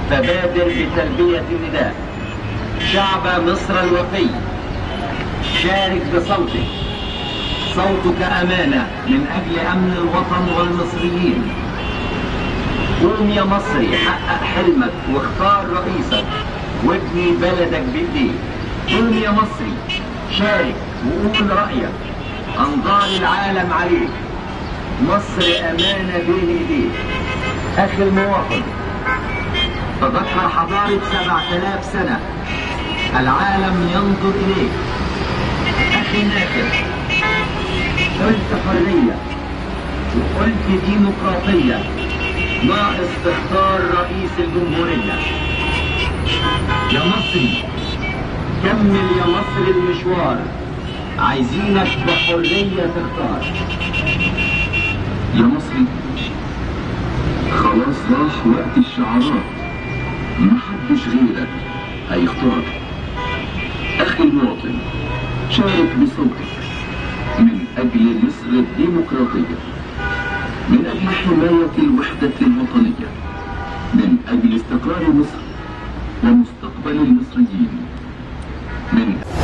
فبادر بتلبية النداء شعب مصر الوفي شارك بصوتك صوتك أمانة من أجل أمن الوطن والمصريين قوم يا مصري حقق حلمك واختار رئيسك وابني بلدك بإيديك قوم يا مصري شارك وقول رأيك أنظار العالم عليك مصر أمانة بين إيديك أخي المواطن تذكر حضارة سبعة آلاف سنة العالم ينظر إليك أخي الناخب قلت حرية وقلت ديمقراطية ناقص تختار رئيس الجمهورية يا مصري كمل يا مصر المشوار عايزينك بحرية تختار يا مصري خلاص راح وقت الشعارات محدش غيرك هيختار أخي المواطن شارك بصوتك من أجل مصر الديمقراطية من أجل حماية الوحدة الوطنية من أجل استقرار مصر ومستقبل المصريين من